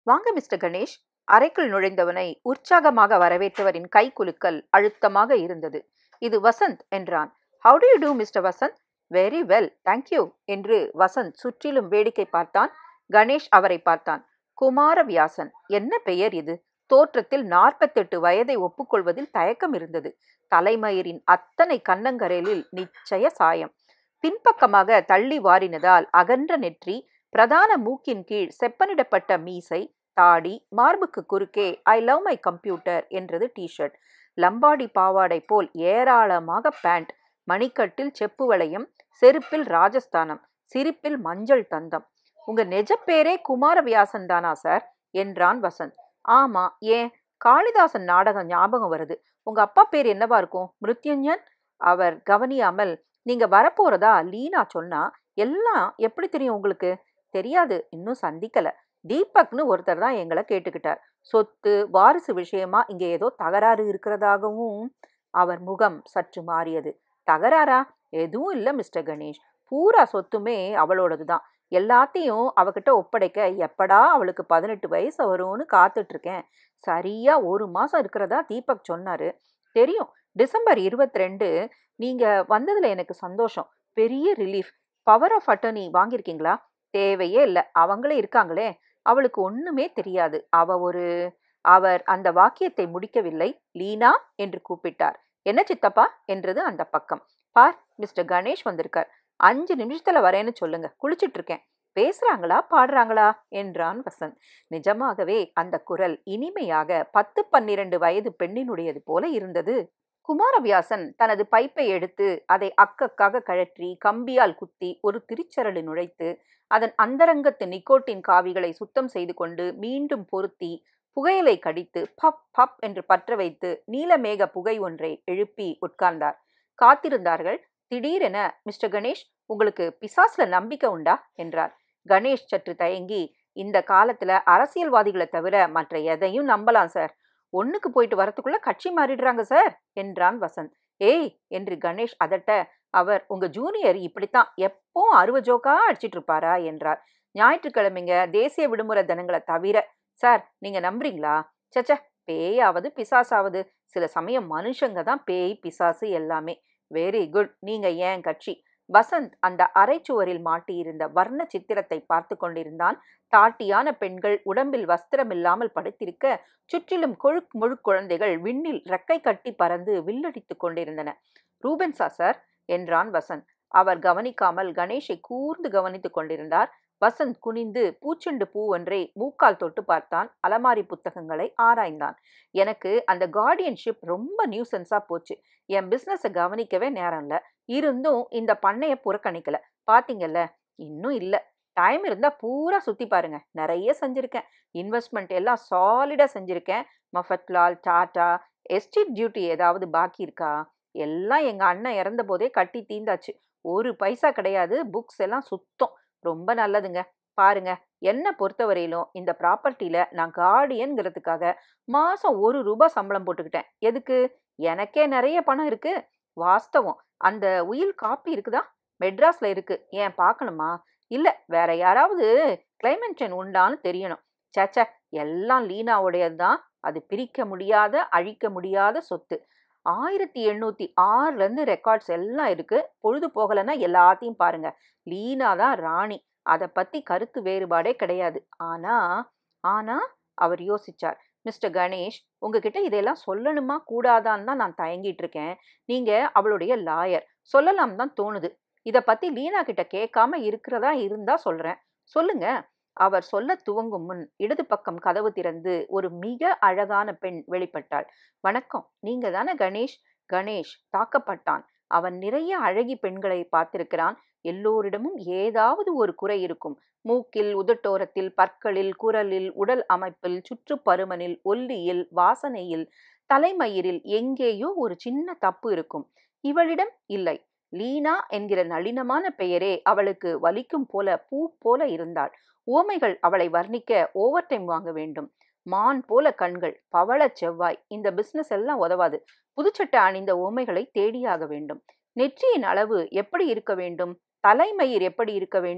வாங்க மிஸ்டர் கணேஷ் அறைக்குள் நுழைந்தவனை உற்சாகமாக வரவேற்றவரின் கை குலுக்கல் அழுத்தமாக இருந்தது இது வசந்த் என்றான் how do you do mister Vasant very well thank you என்று வசந்த் சுற்றிலும் வேடிக்கை பார்த்தான் கணேஷ் அவரை பார்த்தான் குமாரவியாசன் என்ன பெயர் இது தோற்றத்தில் நாற்பத்தெட்டு வயதை ஒப்புக்கொள்வதில் தயக்கம் இருந்தது தலைமயிரின் அத்தனை கன்னங்கரையிலில் நிச்சய சாயம் பின்பக்கமாக தள்ளி வாரினதால் அகன்ற நெற்றி பிரதான மூக்கின் கீழ் செப்பனிடப்பட்ட மீசை தாடி மார்புக்கு குறுக்கே ஐ லவ் மை கம்ப்யூட்டர் என்றது டிஷர்ட் லம்பாடி பாவாடை போல் ஏராளமாக பேண்ட் மணிக்கட்டில் செப்பு வளையம் செருப்பில் ராஜஸ்தானம் சிரிப்பில் மஞ்சள் தந்தம் உங்க நெஜ பேரே குமாரவியாசன் தானா சார் என்றான் வசந்த் ஆமா ஏன் காளிதாசன் நாடகம் ஞாபகம் வருது உங்க அப்பா பேர் என்னவா இருக்கும் மிருத்யுஞ்சன் அவர் கவனியாமல் நீங்க வரப்போறதா லீனா சொன்னா எல்லாம் எப்படி தெரியும் உங்களுக்கு தெரியாது இன்னும் சந்திக்கல தீபக்னு ஒருத்தர் தான் எங்களை கேட்டுக்கிட்டார் சொத்து வாரிசு விஷயமா இங்க ஏதோ தகராறு இருக்கிறதாகவும் அவர் முகம் சற்று மாறியது தகராறா எதுவும் இல்லை மிஸ்டர் கணேஷ் பூரா சொத்துமே அவளோடது தான் எல்லாத்தையும் அவகிட்ட ஒப்படைக்க எப்படா அவளுக்கு பதினெட்டு வயசு வரும்னு காத்துட்டு இருக்கேன் சரியா ஒரு மாசம் இருக்கிறதா தீபக் சொன்னாரு தெரியும் டிசம்பர் இருபத்தி ரெண்டு நீங்க வந்ததுல எனக்கு சந்தோஷம் பெரிய ரிலீஃப் பவர் ஆஃப் அட்டர்னி வாங்கியிருக்கீங்களா தேவையே இல்லை அவங்களே இருக்காங்களே அவளுக்கு ஒண்ணுமே தெரியாது அவ ஒரு அவர் அந்த வாக்கியத்தை முடிக்கவில்லை லீனா என்று கூப்பிட்டார் என்ன சித்தப்பா என்றது அந்த பக்கம் பார் மிஸ்டர் கணேஷ் வந்திருக்கார் அஞ்சு நிமிஷத்துல வரேன்னு சொல்லுங்க குளிச்சிட்டு இருக்கேன் பேசுறாங்களா பாடுறாங்களா என்றான் வசந்த் நிஜமாகவே அந்த குரல் இனிமையாக பத்து பன்னிரண்டு வயது பெண்ணினுடையது போல இருந்தது குமாரவியாசன் தனது பைப்பை எடுத்து அதை அக்கக்காக கழற்றி கம்பியால் குத்தி ஒரு திருச்சரடு நுழைத்து அதன் அந்தரங்கத்து நிக்கோட்டின் காவிகளை சுத்தம் செய்து கொண்டு மீண்டும் பொருத்தி புகையலை கடித்து பப் பப் என்று பற்ற வைத்து நீலமேக புகை ஒன்றை எழுப்பி உட்கார்ந்தார் காத்திருந்தார்கள் திடீரென மிஸ்டர் கணேஷ் உங்களுக்கு பிசாஸ்ல நம்பிக்கை உண்டா என்றார் கணேஷ் சற்று தயங்கி இந்த காலத்துல அரசியல்வாதிகளை தவிர மற்ற எதையும் நம்பலாம் சார் ஒண்ணுக்கு போயிட்டு வரத்துக்குள்ள கட்சி மாறிடுறாங்க சார் என்றான் வசந்த் ஏய் என்று கணேஷ் அதட்ட அவர் உங்க ஜூனியர் இப்படித்தான் எப்பவும் அறுவ ஜோக்கா அடிச்சிட்டு இருப்பாரா என்றார் ஞாயிற்றுக்கிழமைங்க தேசிய விடுமுறை தினங்களை தவிர சார் நீங்க நம்புறீங்களா சச்ச பேயாவது பிசாசாவது சில சமயம் மனுஷங்க தான் பேய் பிசாசு எல்லாமே வெரி குட் நீங்க ஏன் கட்சி வசந்த் அந்த அரைச்சுவரில் மாட்டியிருந்த வர்ண சித்திரத்தை பார்த்து கொண்டிருந்தான் தாட்டியான பெண்கள் உடம்பில் வஸ்திரமில்லாமல் படுத்திருக்க சுற்றிலும் கொழுக் முழுக் குழந்தைகள் விண்ணில் ரெக்கை கட்டி பறந்து வில்லடித்துக் கொண்டிருந்தன ரூபன்சா சார் என்றான் வசந்த் அவர் கவனிக்காமல் கணேஷை கூர்ந்து கவனித்துக் கொண்டிருந்தார் வசந்த் குனிந்து பூச்செண்டு பூ ஒன்றை மூக்கால் தொட்டு பார்த்தான் அலமாரி புத்தகங்களை ஆராய்ந்தான் எனக்கு அந்த கார்டியன்ஷிப் ரொம்ப நியூசன்ஸா போச்சு என் பிசினஸை கவனிக்கவே நேரம் இல்ல இருந்தும் இந்த பண்ணைய புறக்கணிக்கல பாத்தீங்கல்ல இன்னும் இல்ல டைம் இருந்தா பூரா சுத்தி பாருங்க நிறைய செஞ்சிருக்கேன் இன்வெஸ்ட்மெண்ட் எல்லாம் சாலிடா செஞ்சிருக்கேன் மஃபத்லால் டாடா எஸ்டேட் டியூட்டி ஏதாவது பாக்கி இருக்கா எல்லாம் எங்க அண்ணன் இறந்த போதே கட்டி தீந்தாச்சு ஒரு பைசா கிடையாது புக்ஸ் எல்லாம் சுத்தம் ரொம்ப நல்லதுங்க பாருங்க என்னை பொறுத்தவரையிலும் இந்த ப்ராப்பர்ட்டியில நான் கார்டியன்கிறதுக்காக மாசம் ஒரு ரூபாய் சம்பளம் போட்டுக்கிட்டேன் எதுக்கு எனக்கே நிறைய பணம் இருக்கு வாஸ்தவம் அந்த உயில் காப்பி இருக்குதா மெட்ராஸ்ல இருக்கு ஏன் பார்க்கணுமா இல்ல வேற யாராவது கிளைமென்ஷன் உண்டான்னு தெரியணும் சேச்ச எல்லாம் லீனாவுடையது தான் அது பிரிக்க முடியாத அழிக்க முடியாத சொத்து ஆயிரத்தி எண்ணூத்தி ஆறுல இருந்து ரெக்கார்ட்ஸ் எல்லாம் இருக்கு பொழுது போகலைன்னா எல்லாத்தையும் பாருங்க லீனா தான் ராணி அதை பத்தி கருத்து வேறுபாடே கிடையாது ஆனா ஆனா அவர் யோசிச்சார் மிஸ்டர் கணேஷ் உங்ககிட்ட இதெல்லாம் சொல்லணுமா கூடாதான்னு தான் நான் தயங்கிட்டு இருக்கேன் நீங்க அவளுடைய லாயர் சொல்லலாம் தான் தோணுது இத பத்தி லீனா கிட்ட கேட்காம இருக்கிறதா இருந்தா சொல்றேன் சொல்லுங்க அவர் சொல்ல துவங்கும் முன் இடது பக்கம் கதவு திறந்து ஒரு மிக அழகான பெண் வெளிப்பட்டாள் வணக்கம் நீங்க தானே கணேஷ் கணேஷ் தாக்கப்பட்டான் அவன் நிறைய அழகி பெண்களை பார்த்திருக்கிறான் எல்லோரிடமும் ஏதாவது ஒரு குறை இருக்கும் மூக்கில் உதட்டோரத்தில் பற்களில் குரலில் உடல் அமைப்பில் சுற்றுப்பருமனில் ஒல்லியில் வாசனையில் தலைமயிரில் எங்கேயோ ஒரு சின்ன தப்பு இருக்கும் இவளிடம் இல்லை லீனா என்கிற நளினமான பெயரே அவளுக்கு வலிக்கும் போல பூ போல இருந்தாள் ஓமைகள் அவளை வர்ணிக்க ஓவர் டைம் வாங்க வேண்டும் மான் போல கண்கள் பவள செவ்வாய் இந்த பிசினஸ் எல்லாம் உதவாது புதுச்சட்டை அணிந்த ஓமைகளை தேடியாக வேண்டும் நெற்றியின் அளவு எப்படி இருக்க வேண்டும் தலைமயிர் எப்படி இருக்க வேண்டும்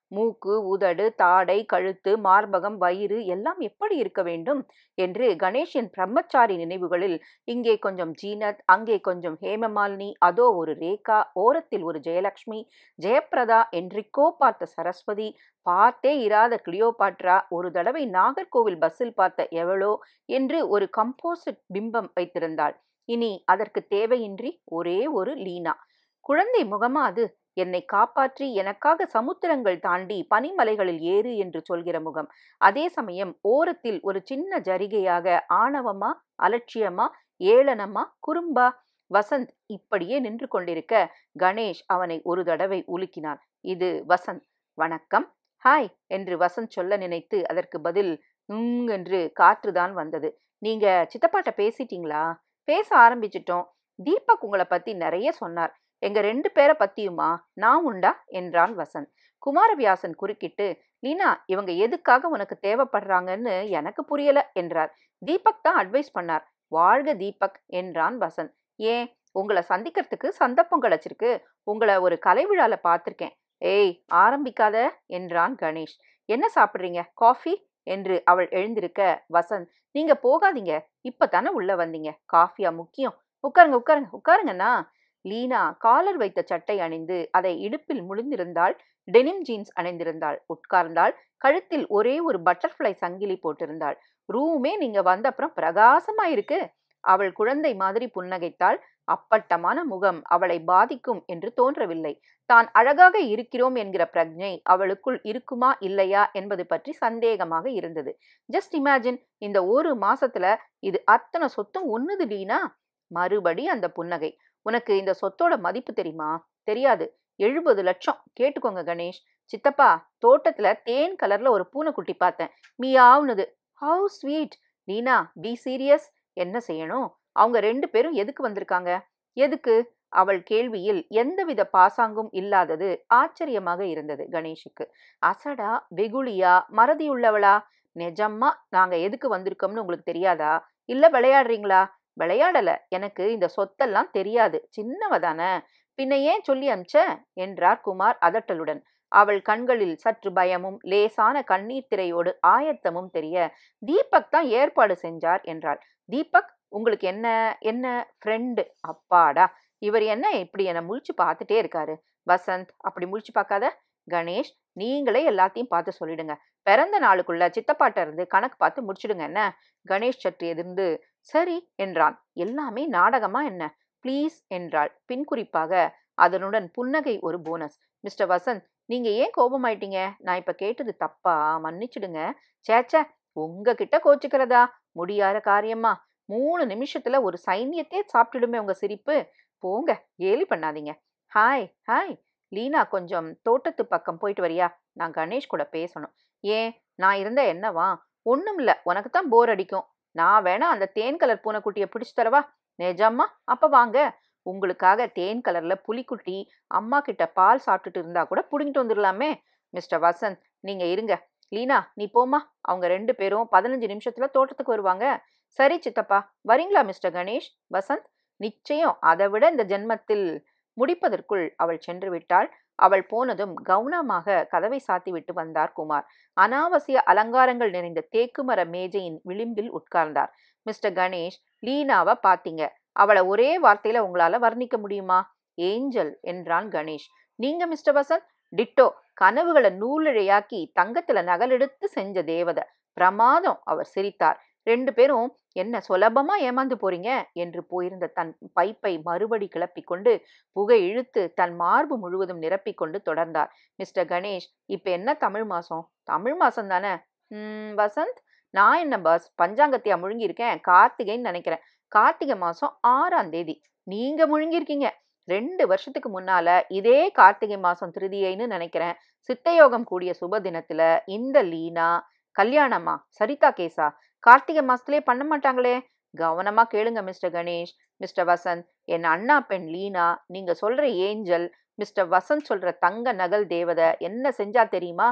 மூக்கு உதடு தாடை கழுத்து மார்பகம் வயிறு எல்லாம் எப்படி இருக்க வேண்டும் என்று கணேஷின் பிரம்மச்சாரி நினைவுகளில் இங்கே கொஞ்சம் ஜீனத் அங்கே கொஞ்சம் ஹேமமாலினி அதோ ஒரு ரேகா ஓரத்தில் ஒரு ஜெயலக்ஷ்மி ஜெயப்பிரதா என்றிக்கோ பார்த்த சரஸ்வதி பார்த்தே இராத கிளியோபாட்ரா ஒரு தடவை நாகர்கோவில் பஸ்ஸில் பார்த்த எவளோ என்று ஒரு கம்போசிட் பிம்பம் வைத்திருந்தாள் இனி அதற்கு தேவையின்றி ஒரே ஒரு லீனா குழந்தை முகமா அது என்னை காப்பாற்றி எனக்காக சமுத்திரங்கள் தாண்டி பனிமலைகளில் ஏறு என்று சொல்கிற முகம் அதே சமயம் ஓரத்தில் ஒரு சின்ன ஜரிகையாக ஆணவமா அலட்சியமா ஏளனமா குறும்பா வசந்த் இப்படியே நின்று கொண்டிருக்க கணேஷ் அவனை ஒரு தடவை உலுக்கினான் இது வசந்த் வணக்கம் ஹாய் என்று வசந்த் சொல்ல நினைத்து அதற்கு பதில் உம் என்று காற்றுதான் வந்தது நீங்க சித்தப்பாட்ட பேசிட்டீங்களா பேச ஆரம்பிச்சிட்டோம் தீபக் உங்களை பத்தி நிறைய சொன்னார் எங்க ரெண்டு பேரை பத்தியுமா நான் உண்டா என்றான் வசந்த் குமாரவியாசன் குறுக்கிட்டு லீனா இவங்க எதுக்காக உனக்கு தேவைப்படுறாங்கன்னு எனக்கு புரியல என்றார் தீபக் தான் அட்வைஸ் பண்ணார் வாழ்க தீபக் என்றான் வசந்த் ஏன் உங்களை சந்திக்கிறதுக்கு சந்தர்ப்பம் கிடைச்சிருக்கு உங்களை ஒரு கலை விழால பார்த்திருக்கேன் ஏய் ஆரம்பிக்காத என்றான் கணேஷ் என்ன சாப்பிட்றீங்க காஃபி என்று அவள் எழுந்திருக்க வசந்த் நீங்க போகாதீங்க இப்பதானே உள்ள வந்தீங்க காஃபியா முக்கியம் உட்காருங்க உட்காருங்க உட்காருங்கண்ணா லீனா காலர் வைத்த சட்டை அணிந்து அதை இடுப்பில் முழுந்திருந்தாள் டெனிம் ஜீன்ஸ் அணிந்திருந்தாள் உட்கார்ந்தாள் கழுத்தில் ஒரே ஒரு பட்டர்ஃப்ளை சங்கிலி போட்டிருந்தாள் ரூமே நீங்க வந்த அப்புறம் பிரகாசமா இருக்கு அவள் குழந்தை மாதிரி புன்னகைத்தாள் அப்பட்டமான முகம் அவளை பாதிக்கும் என்று தோன்றவில்லை தான் அழகாக இருக்கிறோம் என்கிற பிரஜை அவளுக்குள் இருக்குமா இல்லையா என்பது பற்றி சந்தேகமாக இருந்தது ஜஸ்ட் இமேஜின் இந்த ஒரு மாசத்துல இது அத்தனை சொத்தும் ஒண்ணுது லீனா மறுபடி அந்த புன்னகை உனக்கு இந்த சொத்தோட மதிப்பு தெரியுமா தெரியாது எழுபது லட்சம் கேட்டுக்கோங்க கணேஷ் சித்தப்பா தோட்டத்துல தேன் கலர்ல ஒரு பூனைக்குட்டி பார்த்தேன் மீயாவுனது how sweet Leena be serious என்ன செய்யணும் அவங்க ரெண்டு பேரும் எதுக்கு வந்திருக்காங்க எதுக்கு அவள் கேள்வியில் எந்தவித பாசாங்கும் இல்லாதது ஆச்சரியமாக இருந்தது கணேஷுக்கு அசடா வெகுளியா மறதியுள்ளவளா நிஜமா நாங்க எதுக்கு வந்திருக்கோம்னு உங்களுக்கு தெரியாதா இல்ல விளையாடுறீங்களா விளையாடல எனக்கு இந்த சொத்தெல்லாம் தெரியாது சின்னவ தானே பின்ன ஏன் சொல்லி அமிச்ச என்றார் குமார் அதட்டலுடன் அவள் கண்களில் சற்று பயமும் லேசான கண்ணீர் திரையோடு ஆயத்தமும் தெரிய தீபக் தான் ஏற்பாடு செஞ்சார் என்றாள் தீபக் உங்களுக்கு என்ன என்ன ஃப்ரெண்டு அப்பாடா இவர் என்ன இப்படி என்னை முழிச்சு பார்த்துட்டே இருக்காரு வசந்த் அப்படி முழிச்சு பார்க்காத கணேஷ் நீங்களே எல்லாத்தையும் பார்த்து சொல்லிடுங்க பிறந்த நாளுக்குள்ள சித்தப்பாட்ட இருந்து கணக்கு பார்த்து முடிச்சிடுங்க என்ன கணேஷ் சற்று எதிர்ந்து சரி என்றான் எல்லாமே நாடகமா என்ன ப்ளீஸ் என்றாள் பின்குறிப்பாக அதனுடன் புன்னகை ஒரு போனஸ் மிஸ்டர் வசந்த் நீங்க ஏன் கோபமாயிட்டீங்க நான் இப்ப கேட்டது தப்பா மன்னிச்சிடுங்க சேச்சே உங்ககிட்ட கோச்சுக்கிறதா முடியாத காரியமா மூணு நிமிஷத்துல ஒரு சைன்யத்தையே சாப்பிட்டுடுமே உங்க சிரிப்பு போங்க கேலி பண்ணாதீங்க ஹாய் ஹாய் லீனா கொஞ்சம் தோட்டத்து பக்கம் போயிட்டு வரியா நான் கணேஷ் கூட பேசணும் ஏன் நான் இருந்தா என்னவா ஒண்ணும் இல்ல உனக்கு தான் போர் அடிக்கும் நான் வேணா அந்த தேன் கலர் பூனைக்குட்டியை பிடிச்சு தரவா நிஜமா அப்ப வாங்க உங்களுக்காக தேன் கலர்ல புலிக்குட்டி அம்மா கிட்ட பால் சாப்பிட்டுட்டு இருந்தா கூட புடிங்கிட்டு வந்துடலாமே மிஸ்டர் வசந்த் நீங்க இருங்க லீனா நீ போமா அவங்க ரெண்டு பேரும் பதினஞ்சு நிமிஷத்துல தோட்டத்துக்கு வருவாங்க சரி சித்தப்பா வரீங்களா மிஸ்டர் கணேஷ் வசந்த் நிச்சயம் அதை விட இந்த ஜென்மத்தில் முடிப்பதற்குள் அவள் சென்று விட்டாள் அவள் போனதும் கவனமாக கதவை சாத்தி விட்டு வந்தார் குமார் அனாவசிய அலங்காரங்கள் நிறைந்த தேக்குமர மேஜையின் விளிம்பில் உட்கார்ந்தார் மிஸ்டர் கணேஷ் லீனாவை பாத்தீங்க அவளை ஒரே வார்த்தையில உங்களால வர்ணிக்க முடியுமா ஏஞ்சல் என்றான் கணேஷ் நீங்க மிஸ்டர் வசந்த் டிட்டோ கனவுகளை நூலிழையாக்கி தங்கத்துல நகலெடுத்து செஞ்ச தேவதை பிரமாதம் அவர் சிரித்தார் ரெண்டு பேரும் என்ன சுலபமா ஏமாந்து போறீங்க என்று போயிருந்த தன் பைப்பை மறுபடி கிளப்பிக் கொண்டு புகை இழுத்து தன் மார்பு முழுவதும் நிரப்பிக் கொண்டு தொடர்ந்தார் மிஸ்டர் கணேஷ் இப்ப என்ன தமிழ் மாசம் தமிழ் மாசம் தானே ம் வசந்த் நான் என்ன பாஸ் பஞ்சாங்கத்தையா முழுங்கியிருக்கேன் கார்த்திகைன்னு நினைக்கிறேன் கார்த்திகை மாசம் ஆறாம் தேதி நீங்க முழுங்கியிருக்கீங்க ரெண்டு வருஷத்துக்கு முன்னால இதே கார்த்திகை மாசம் திருதியைன்னு நினைக்கிறேன் சித்தயோகம் கூடிய சுப தினத்துல இந்த லீனா கல்யாணமா சரிதா கேசா கார்த்திகை மாசத்திலே பண்ண மாட்டாங்களே கவனமா கேளுங்க மிஸ்டர் கணேஷ் மிஸ்டர் வசந்த் என் அண்ணா பெண் லீனா நீங்க சொல்ற ஏஞ்சல் மிஸ்டர் வசந்த் சொல்ற தங்க நகல் தேவதை என்ன செஞ்சா தெரியுமா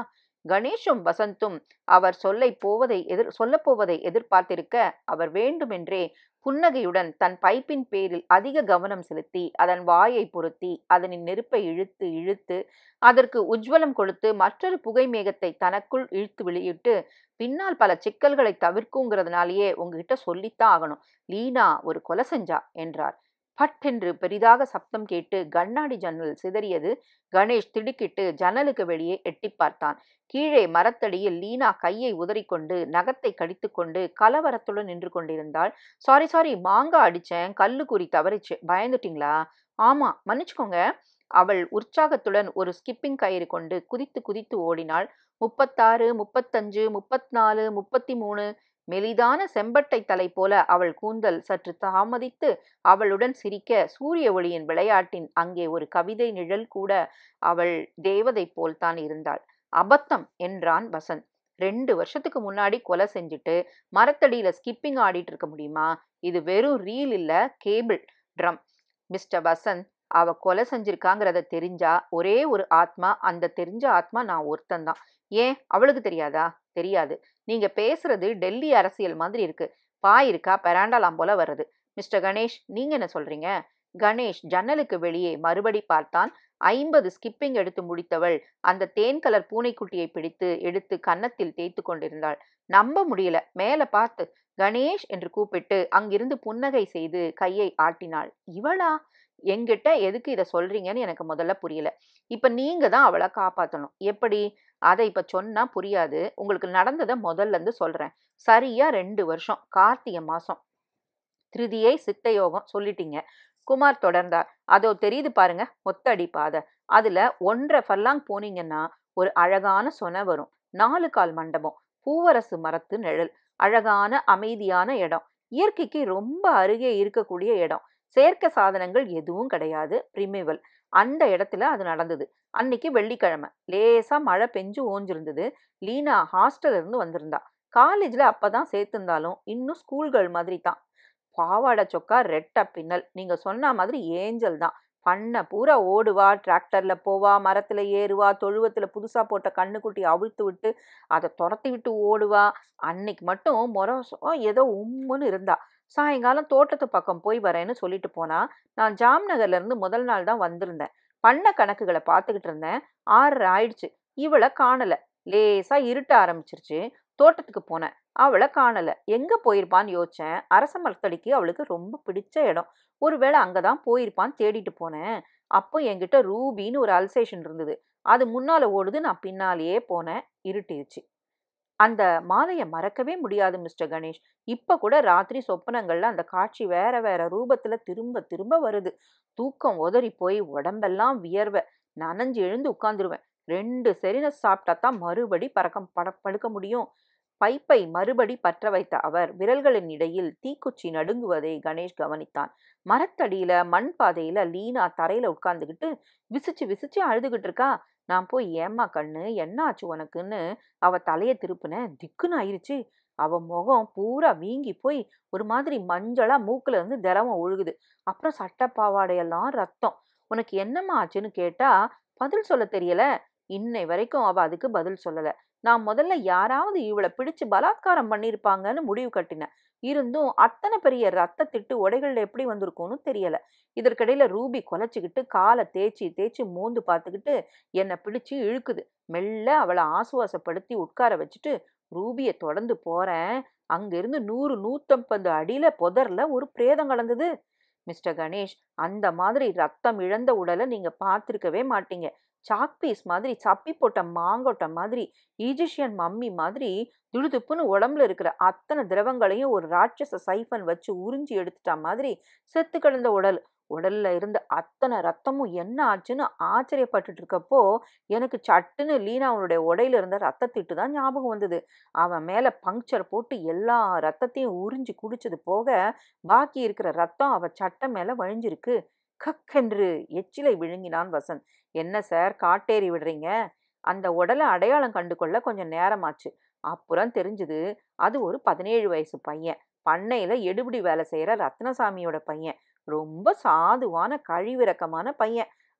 கணேஷும் வசந்தும் அவர் சொல்லை போவதை எதிர் சொல்லப் போவதை எதிர்பார்த்திருக்க அவர் வேண்டுமென்றே புன்னகையுடன் தன் பைப்பின் பேரில் அதிக கவனம் செலுத்தி அதன் வாயை பொருத்தி அதனின் நெருப்பை இழுத்து இழுத்து அதற்கு உஜ்வலம் கொடுத்து மற்றொரு புகை மேகத்தை தனக்குள் இழுத்து வெளியிட்டு பின்னால் பல சிக்கல்களை தவிர்க்குங்கிறதுனாலேயே உங்ககிட்ட சொல்லித்தான் ஆகணும் லீனா ஒரு கொலை செஞ்சா என்றார் பட்டென்று பெரிதாக சப்தம் கேட்டு கண்ணாடி ஜன்னல் சிதறியது கணேஷ் திடுக்கிட்டு ஜன்னலுக்கு வெளியே எட்டி பார்த்தான் கீழே மரத்தடியில் லீனா கையை உதறிக்கொண்டு நகத்தை கடித்துக்கொண்டு கலவரத்துடன் நின்று கொண்டிருந்தாள் சாரி சாரி மாங்காய் அடிச்சேன் கல்லு குறி தவறிச்சு பயந்துட்டீங்களா ஆமா மன்னிச்சுக்கோங்க அவள் உற்சாகத்துடன் ஒரு ஸ்கிப்பிங் கயிறு கொண்டு குதித்து குதித்து ஓடினாள் முப்பத்தாறு முப்பத்தஞ்சு முப்பத்நாலு முப்பத்தி மூணு மெலிதான செம்பட்டை தலை போல அவள் கூந்தல் சற்று தாமதித்து அவளுடன் சிரிக்க சூரிய ஒளியின் விளையாட்டின் அங்கே ஒரு கவிதை நிழல் கூட அவள் தேவதை போல்தான் இருந்தாள் அபத்தம் என்றான் வசந்த் ரெண்டு வருஷத்துக்கு முன்னாடி கொலை செஞ்சுட்டு மரத்தடியில ஸ்கிப்பிங் ஆடிட்டு இருக்க முடியுமா இது வெறும் ரீல் இல்ல கேபிள் ட்ரம் மிஸ்டர் வசந்த் அவ கொலை செஞ்சிருக்காங்கிறத தெரிஞ்சா ஒரே ஒரு ஆத்மா அந்த தெரிஞ்ச ஆத்மா நான் ஒருத்தன்தான் ஏன் அவளுக்கு தெரியாதா தெரியாது நீங்க பேசுறது டெல்லி அரசியல் மாதிரி இருக்கு பாய் இருக்கா பெராண்டாலாம் போல வருது மிஸ்டர் கணேஷ் நீங்க என்ன சொல்றீங்க கணேஷ் ஜன்னலுக்கு வெளியே மறுபடி பார்த்தான் ஐம்பது ஸ்கிப்பிங் எடுத்து முடித்தவள் அந்த தேன் கலர் பூனைக்குட்டியை பிடித்து எடுத்து கன்னத்தில் தேய்த்து கொண்டிருந்தாள் நம்ப முடியல மேல பார்த்து கணேஷ் என்று கூப்பிட்டு அங்கிருந்து புன்னகை செய்து கையை ஆட்டினாள் இவளா எங்கிட்ட எதுக்கு இதை சொல்றீங்கன்னு எனக்கு முதல்ல புரியல இப்ப நீங்க தான் அவளை காப்பாத்தணும் எப்படி அதை இப்ப சொன்னா புரியாது உங்களுக்கு நடந்ததை முதல்ல இருந்து சொல்றேன் சரியா ரெண்டு வருஷம் கார்த்திகை மாசம் திருதியை சித்தயோகம் சொல்லிட்டீங்க குமார் தொடர்ந்தார் அதோ தெரியுது பாருங்க ஒத்தடி பாதை அதுல ஒன்றரை ஃபர்லாங் போனீங்கன்னா ஒரு அழகான சொன வரும் நாலு கால் மண்டபம் பூவரசு மரத்து நிழல் அழகான அமைதியான இடம் இயற்கைக்கு ரொம்ப அருகே இருக்கக்கூடிய இடம் செயற்கை சாதனங்கள் எதுவும் கிடையாது பிரிமிவல் அந்த இடத்துல அது நடந்தது அன்னைக்கு வெள்ளிக்கிழமை லேசா மழை பெஞ்சு ஓஞ்சிருந்தது லீனா ஹாஸ்டல்ல இருந்து வந்திருந்தா காலேஜ்ல அப்பதான் சேர்த்திருந்தாலும் இன்னும் ஸ்கூல்கள் மாதிரி தான் பாவாடை சொக்கா ரெட்ட பின்னல் நீங்க சொன்ன மாதிரி ஏஞ்சல் தான் பண்ண பூரா ஓடுவா டிராக்டர்ல போவா மரத்துல ஏறுவா தொழுவத்துல புதுசா போட்ட கண்ணுக்குட்டி அவிழ்த்து விட்டு அதை துரத்தி விட்டு ஓடுவா அன்னைக்கு மட்டும் மொரசம் ஏதோ உம்முன்னு இருந்தா சாயங்காலம் தோட்டத்து பக்கம் போய் வரேன்னு சொல்லிட்டு போனா நான் ஜாம்நகர்ல இருந்து முதல் நாள் தான் வந்திருந்தேன் பண்ண கணக்குகளை பார்த்துக்கிட்டு இருந்தேன் ஆறரை ஆயிடுச்சு இவளை காணல லேசா இருட்ட ஆரம்பிச்சிருச்சு தோட்டத்துக்கு போனேன் அவளை காணல எங்க போயிருப்பான்னு யோசிச்சேன் அரச மரத்தடிக்கு அவளுக்கு ரொம்ப பிடிச்ச இடம் ஒருவேளை அங்கதான் போயிருப்பான்னு தேடிட்டு போனேன் அப்போ என்கிட்ட ரூபின்னு ஒரு அல்சேஷன் இருந்தது அது முன்னால ஓடுது நான் பின்னாலேயே போனேன் இருட்டிருச்சு அந்த மாலையை மறக்கவே முடியாது மிஸ்டர் கணேஷ் இப்ப கூட ராத்திரி சொப்பனங்கள்ல அந்த காட்சி வேற வேற ரூபத்துல திரும்ப திரும்ப வருது தூக்கம் உதறி போய் உடம்பெல்லாம் வியர்வை நனைஞ்சு எழுந்து உட்கார்ந்துருவேன் ரெண்டு செரின சாப்பிட்டா தான் மறுபடி பறக்க பட படுக்க முடியும் பைப்பை மறுபடி பற்ற வைத்த அவர் விரல்களின் இடையில் தீக்குச்சி நடுங்குவதை கணேஷ் கவனித்தான் மரத்தடியில மண் பாதையில லீனா தரையில உட்கார்ந்துகிட்டு விசிச்சு விசிச்சு அழுதுகிட்டு இருக்கா நான் போய் ஏம்மா கண்ணு என்ன ஆச்சு உனக்குன்னு அவ தலைய திருப்புனேன் திக்குன்னு ஆயிருச்சு அவ முகம் பூரா வீங்கி போய் ஒரு மாதிரி மஞ்சளா மூக்குல இருந்து திரவம் ஒழுகுது அப்புறம் சட்டை பாவாடையெல்லாம் ரத்தம் உனக்கு என்னம்மா ஆச்சுன்னு கேட்டா பதில் சொல்ல தெரியல இன்னை வரைக்கும் அவ அதுக்கு பதில் சொல்லல நான் முதல்ல யாராவது இவளை பிடிச்சு பலாத்காரம் பண்ணியிருப்பாங்கன்னு முடிவு கட்டினேன் இருந்தும் அத்தனை பெரிய ரத்த திட்டு உடைகள்ல எப்படி வந்திருக்கும்னு தெரியல இதற்கிடையில ரூபி கொலைச்சிக்கிட்டு காலை தேய்ச்சி தேய்ச்சி மோந்து பார்த்துக்கிட்டு என்னை பிடிச்சு இழுக்குது மெல்ல அவளை ஆசுவாசப்படுத்தி உட்கார வச்சுட்டு ரூபியை தொடர்ந்து போறேன் அங்கிருந்து நூறு நூத்தம்பது அடியில புதர்ல ஒரு பிரேதம் கலந்தது மிஸ்டர் கணேஷ் அந்த மாதிரி ரத்தம் இழந்த உடலை நீங்க பார்த்திருக்கவே மாட்டீங்க சாக் பீஸ் மாதிரி சப்பி போட்ட மாங்கொட்டை மாதிரி ஈஜிஷியன் மம்மி மாதிரி துடுதுப்புன்னு உடம்புல இருக்கிற அத்தனை திரவங்களையும் ஒரு ராட்சச சைஃபன் வச்சு உறிஞ்சி எடுத்துட்ட மாதிரி செத்து கிடந்த உடல் உடல்ல இருந்த அத்தனை ரத்தமும் என்ன ஆச்சுன்னு ஆச்சரியப்பட்டுட்டு இருக்கப்போ எனக்கு சட்டுன்னு லீனாவுடைய உடையில இருந்த ரத்தத்திட்டு தான் ஞாபகம் வந்தது அவன் மேல பங்க்சர் போட்டு எல்லா ரத்தத்தையும் உறிஞ்சி குடிச்சது போக பாக்கி இருக்கிற ரத்தம் அவ சட்டை மேல வழிஞ்சிருக்கு கக்கென்று எச்சிலை விழுங்கினான் வசந்த் என்ன சார் காட்டேறி விடுறீங்க அந்த உடலை அடையாளம் கண்டு கொள்ள கொஞ்சம் நேரமாச்சு அப்புறம் தெரிஞ்சுது அது ஒரு பதினேழு வயசு பையன் பண்ணையில எடுபிடி வேலை செய்யற ரத்னசாமியோட பையன் ரொம்ப சாதுவான கழிவிறக்கமான பையன்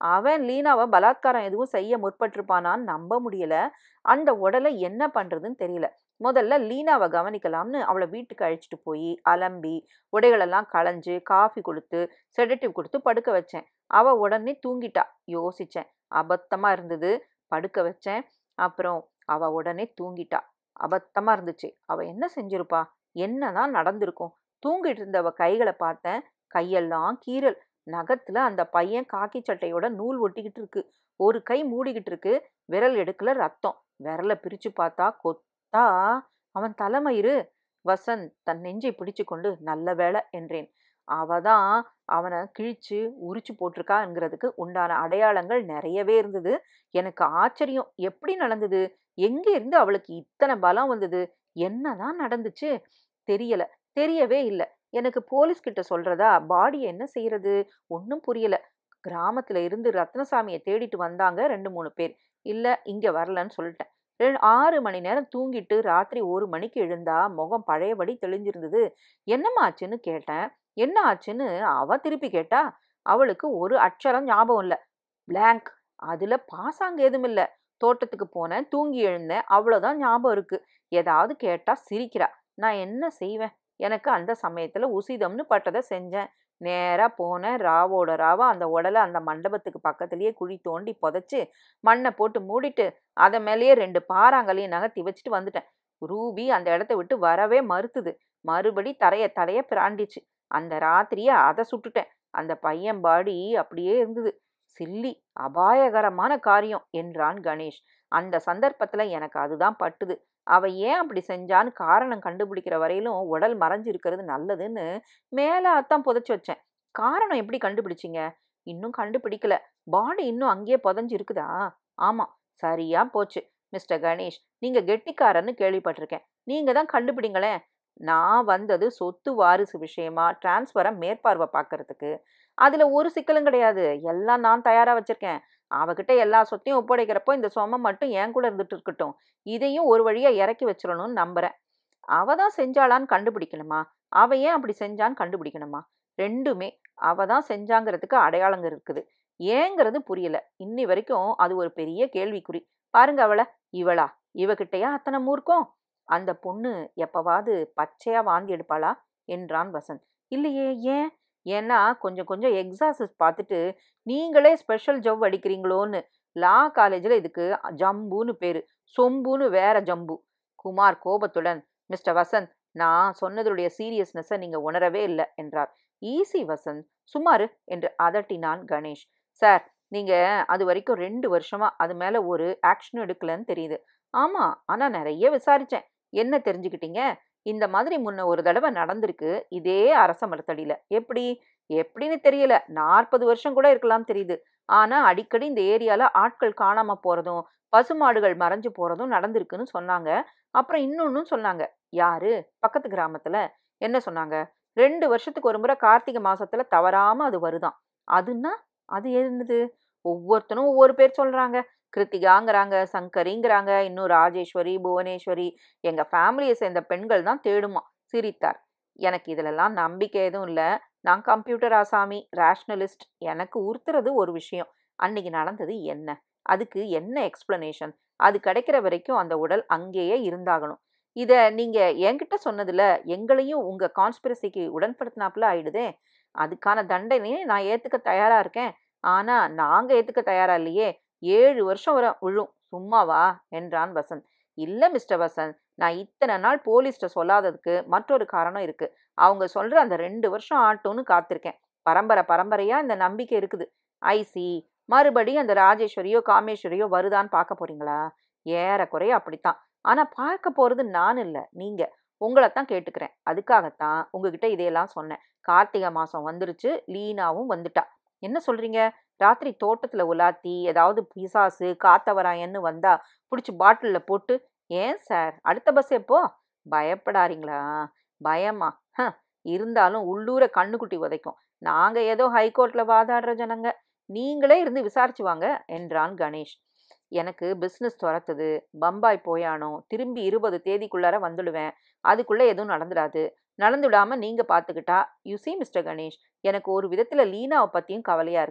அவன் லீனாவை பலாத்காரம் எதுவும் செய்ய முற்பட்டிருப்பானான்னு நம்ப முடியல அந்த உடலை என்ன பண்றதுன்னு தெரியல முதல்ல லீனாவை கவனிக்கலாம்னு அவளை வீட்டுக்கு அழைச்சிட்டு போய் அலம்பி உடைகளெல்லாம் களைஞ்சு காஃபி கொடுத்து செடட்டிவ் கொடுத்து படுக்க வச்சேன் அவ உடனே தூங்கிட்டா யோசிச்சேன் அபத்தமா இருந்தது படுக்க வச்சேன் அப்புறம் அவ உடனே தூங்கிட்டா அபத்தமா இருந்துச்சு அவ என்ன செஞ்சிருப்பா என்னதான் நடந்திருக்கும் தூங்கிட்டு இருந்த அவ கைகளை பார்த்தேன் கையெல்லாம் கீறல் நகத்துல அந்த பையன் காக்கி சட்டையோட நூல் ஒட்டிக்கிட்டு இருக்கு ஒரு கை மூடிக்கிட்டு இருக்கு விரல் எடுக்கல ரத்தம் விரலை பிரிச்சு பார்த்தா கொத்தா அவன் தலைமயிறு வசந்த் தன் நெஞ்சை பிடிச்சு கொண்டு நல்ல வேலை என்றேன் அவ தான் அவனை கிழிச்சு உரிச்சு போட்டிருக்காங்கிறதுக்கு உண்டான அடையாளங்கள் நிறையவே இருந்தது எனக்கு ஆச்சரியம் எப்படி நடந்தது எங்க இருந்து அவளுக்கு இத்தனை பலம் வந்தது என்னதான் நடந்துச்சு தெரியல தெரியவே இல்லை எனக்கு போலீஸ் கிட்ட சொல்றதா பாடியை என்ன செய்யறது ஒன்றும் புரியல கிராமத்துல இருந்து ரத்னசாமியை தேடிட்டு வந்தாங்க ரெண்டு மூணு பேர் இல்ல இங்க வரலன்னு சொல்லிட்டேன் ரெ- ஆறு மணி நேரம் தூங்கிட்டு ராத்திரி ஒரு மணிக்கு எழுந்தா முகம் பழையபடி தெளிஞ்சிருந்தது என்னம்மா ஆச்சுன்னு கேட்டேன் என்ன ஆச்சுன்னு அவ திருப்பி கேட்டா அவளுக்கு ஒரு அட்சரம் ஞாபகம் இல்ல blank அதுல பாசாங்க எதுவும் இல்ல தோட்டத்துக்கு போனேன் தூங்கி எழுந்தேன் அவ்வளவுதான் ஞாபகம் இருக்கு ஏதாவது கேட்டா சிரிக்கிறா நான் என்ன செய்வேன் எனக்கு அந்த சமயத்துல உசிதம்னு பட்டதை செஞ்சேன் நேரா போனேன் ராவோட ராவா அந்த உடலை அந்த மண்டபத்துக்கு பக்கத்துலயே குழி தோண்டி புதைச்சு மண்ணை போட்டு மூடிட்டு அதை மேலேயே ரெண்டு பாறாங்கலையும் நகர்த்தி வச்சுட்டு வந்துட்டேன் ரூபி அந்த இடத்த விட்டு வரவே மறுத்துது மறுபடி தரைய தடைய பிராண்டிச்சு அந்த ராத்திரியே அதை சுட்டுட்டேன் அந்த பையன் பாடி அப்படியே இருந்தது சில்லி அபாயகரமான காரியம் என்றான் கணேஷ் அந்த சந்தர்ப்பத்துல எனக்கு அதுதான் பட்டுது அவ ஏன் அப்படி செஞ்சான்னு காரணம் கண்டுபிடிக்கிற வரையிலும் உடல் மறைஞ்சு இருக்கிறது நல்லதுன்னு மேல அத்தான் புதைச்சு வச்சேன் காரணம் எப்படி கண்டுபிடிச்சீங்க இன்னும் கண்டுபிடிக்கல பாடி இன்னும் அங்கேயே புதைஞ்சு இருக்குதா ஆமா சரியா போச்சு மிஸ்டர் கணேஷ் நீங்க கெட்டிக்காரன்னு கேள்விப்பட்டிருக்கேன் நீங்க தான் கண்டுபிடிங்களேன் நான் வந்தது சொத்து வாரிசு விஷயமா டிரான்ஸ்ஃபரை மேற்பார்வை பார்க்கறதுக்கு அதுல ஒரு சிக்கலும் கிடையாது எல்லாம் நான் தயாரா வச்சிருக்கேன் அவகிட்ட எல்லா சொத்தையும் ஒப்படைக்கிறப்போ இந்த சும மட்டும் என் கூட இருந்துட்டு இருக்கட்டும் இதையும் ஒரு வழியா இறக்கி வச்சிடணும்னு நம்புறேன் அவ தான் செஞ்சாளான்னு கண்டுபிடிக்கணுமா அவ ஏன் அப்படி செஞ்சான்னு கண்டுபிடிக்கணுமா ரெண்டுமே அவ தான் செஞ்சாங்கிறதுக்கு அடையாளங்க இருக்குது ஏங்கிறது புரியல இன்னி வரைக்கும் அது ஒரு பெரிய கேள்விக்குறி பாருங்க அவளை இவளா இவகிட்டயா அத்தனை மூர்க்கம் அந்த பொண்ணு எப்பவாவது பச்சையா வாந்தி எடுப்பாளா என்றான் வசந்த் இல்லையே ஏன் ஏன்னா கொஞ்சம் கொஞ்சம் எக்ஸாசஸ் பார்த்துட்டு நீங்களே ஸ்பெஷல் ஜவ் அடிக்கிறீங்களோன்னு லா காலேஜில் இதுக்கு ஜம்புன்னு பேரு சொம்புன்னு வேற ஜம்பு குமார் கோபத்துடன் மிஸ்டர் வசந்த் நான் சொன்னதுடைய சீரியஸ்னஸை நீங்க உணரவே இல்லை என்றார் ஈஸி வசந்த் சுமாரு என்று அதட்டினான் கணேஷ் சார் நீங்க அது வரைக்கும் ரெண்டு வருஷமா அது மேல ஒரு ஆக்ஷன் எடுக்கலன்னு தெரியுது ஆமா ஆனா நிறைய விசாரிச்சேன் என்ன தெரிஞ்சுக்கிட்டீங்க இந்த மாதிரி முன்ன ஒரு தடவை நடந்திருக்கு இதே அரச மரத்தடியில எப்படி எப்படின்னு தெரியல நாற்பது வருஷம் கூட இருக்கலாம் தெரியுது ஆனா அடிக்கடி இந்த ஏரியால ஆட்கள் காணாம போறதும் பசுமாடுகள் மறைஞ்சு போறதும் நடந்திருக்குன்னு சொன்னாங்க அப்புறம் இன்னொன்னும் சொன்னாங்க யாரு பக்கத்து கிராமத்துல என்ன சொன்னாங்க ரெண்டு வருஷத்துக்கு ஒரு முறை கார்த்திகை மாசத்துல தவறாம அது வருதாம் அதுன்னா அது என்னது ஒவ்வொருத்தனும் ஒவ்வொரு பேர் சொல்றாங்க கிருத்திகாங்கிறாங்க சங்கரிங்கிறாங்க இன்னும் ராஜேஸ்வரி புவனேஸ்வரி எங்க ஃபேமிலியை சேர்ந்த பெண்கள் தான் தேடுமா சிரித்தார் எனக்கு இதுலெல்லாம் நம்பிக்கை எதுவும் இல்லை நான் கம்ப்யூட்டர் ஆசாமி ரேஷ்னலிஸ்ட் எனக்கு உறுத்துறது ஒரு விஷயம் அன்னைக்கு நடந்தது என்ன அதுக்கு என்ன எக்ஸ்பிளனேஷன் அது கிடைக்கிற வரைக்கும் அந்த உடல் அங்கேயே இருந்தாகணும் இதை நீங்க என்கிட்ட சொன்னதுல எங்களையும் உங்க கான்ஸ்பிரசிக்கு உடன்படுத்தினாப்புல ஆயிடுதே அதுக்கான தண்டனையை நான் ஏத்துக்க தயாரா இருக்கேன் ஆனா நாங்க ஏத்துக்க தயாரா இல்லையே ஏழு வருஷம் வர விழும் சும்மாவா என்றான் வசந்த் இல்ல மிஸ்டர் வசந்த் நான் இத்தனை நாள் போலீஸ்ட்ட சொல்லாததுக்கு மற்றொரு காரணம் இருக்கு அவங்க சொல்ற அந்த ரெண்டு வருஷம் ஆட்டும்னு காத்திருக்கேன் பரம்பரை பரம்பரையா இந்த நம்பிக்கை இருக்குது ஐசி மறுபடியும் அந்த ராஜேஸ்வரியோ காமேஸ்வரியோ வருதான்னு பார்க்க போறீங்களா ஏறக்குறைய அப்படித்தான் ஆனா பார்க்க போறது நான் இல்ல நீங்க உங்களைத்தான் கேட்டுக்கிறேன் அதுக்காகத்தான் உங்ககிட்ட இதையெல்லாம் சொன்னேன் கார்த்திகை மாசம் வந்துருச்சு லீனாவும் வந்துட்டா என்ன சொல்றீங்க ராத்திரி தோட்டத்துல உலாத்தி ஏதாவது பிசாசு காத்தவராயன்னு வந்தா பிடிச்சி பாட்டில்ல போட்டு ஏன் சார் அடுத்த பஸ் எப்போ பயப்படாதீங்களா பயமா ஹ, இருந்தாலும் உள்ளூர கண்ணுக்குட்டி உதைக்கும் நாங்க ஏதோ ஹைகோர்ட்ல வாதாடுற ஜனங்க நீங்களே இருந்து விசாரிச்சு வாங்க என்றான் கணேஷ் எனக்கு பிஸ்னஸ் துரத்துது பம்பாய் போயானோ திரும்பி இருபது தேதிக்குள்ளார வந்துடுவேன் அதுக்குள்ள எதுவும் நடந்துடாது நடந்துடாம நீங்க பாத்துக்கிட்டா யூ see மிஸ்டர் கணேஷ் எனக்கு ஒரு விதத்துல லீனாவை பத்தியும் கவலையா இருக்கு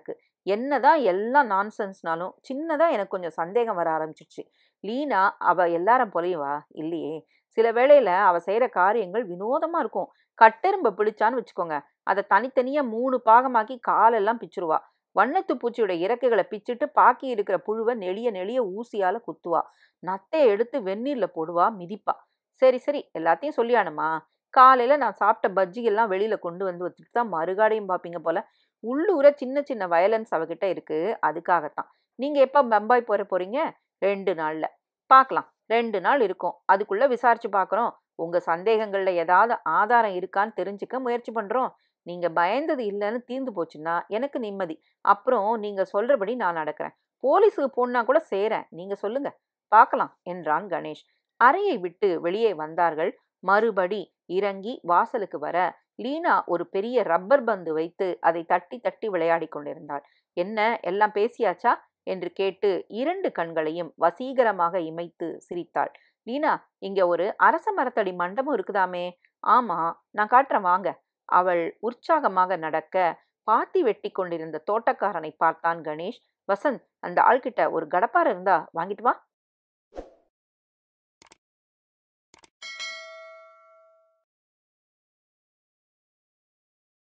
என்னதான் எல்லாம் நான்சென்ஸ்னாலும் சின்னதா எனக்கு கொஞ்சம் சந்தேகம் வர ஆரம்பிச்சிடுச்சு லீனா அவ எல்லாரும் போலயுவா இல்லையே சில வேளையில அவ செய்யற காரியங்கள் வினோதமா இருக்கும் கட்டெரும்ப பிடிச்சான்னு வச்சுக்கோங்க அதை தனித்தனியா மூணு பாகமாக்கி காலெல்லாம் பிச்சிருவா வண்ணத்து பூச்சியோட இறக்கைகளை பிச்சிட்டு பாக்கி இருக்கிற புழுவை நெளிய நெளிய ஊசியால குத்துவா நத்தையை எடுத்து வெந்நீர்ல போடுவா மிதிப்பா சரி சரி எல்லாத்தையும் சொல்லியானுமா காலையில நான் சாப்பிட்ட பஜ்ஜி எல்லாம் வெளியில கொண்டு வந்து வச்சுட்டு தான் மறுகாடையும் பார்ப்பீங்க போல உள்ளூர சின்ன சின்ன வயலன்ஸ் அவகிட்ட இருக்கு அதுக்காகத்தான் நீங்க எப்ப பம்பாய் போற போறீங்க ரெண்டு நாள்ல பார்க்கலாம் ரெண்டு நாள் இருக்கும் அதுக்குள்ள விசாரிச்சு பார்க்குறோம் உங்க சந்தேகங்கள்ல ஏதாவது ஆதாரம் இருக்கான்னு தெரிஞ்சுக்க முயற்சி பண்றோம் நீங்க பயந்தது இல்லைன்னு தீர்ந்து போச்சுன்னா எனக்கு நிம்மதி அப்புறம் நீங்க சொல்றபடி நான் நடக்கிறேன் போலீஸுக்கு போனா கூட சேரேன் நீங்க சொல்லுங்க பார்க்கலாம் என்றான் கணேஷ் அறையை விட்டு வெளியே வந்தார்கள் மறுபடி இறங்கி வாசலுக்கு வர லீனா ஒரு பெரிய ரப்பர் பந்து வைத்து அதை தட்டி தட்டி விளையாடி கொண்டிருந்தாள் என்ன எல்லாம் பேசியாச்சா என்று கேட்டு இரண்டு கண்களையும் வசீகரமாக இமைத்து சிரித்தாள் லீனா இங்க ஒரு அரச மரத்தடி மண்டபம் இருக்குதாமே ஆமா நான் காட்டுறேன் வாங்க அவள் உற்சாகமாக நடக்க பாத்தி வெட்டி கொண்டிருந்த தோட்டக்காரனை பார்த்தான் கணேஷ் வசந்த் அந்த ஆள்கிட்ட ஒரு கடப்பார இருந்தா வாங்கிட்டு வா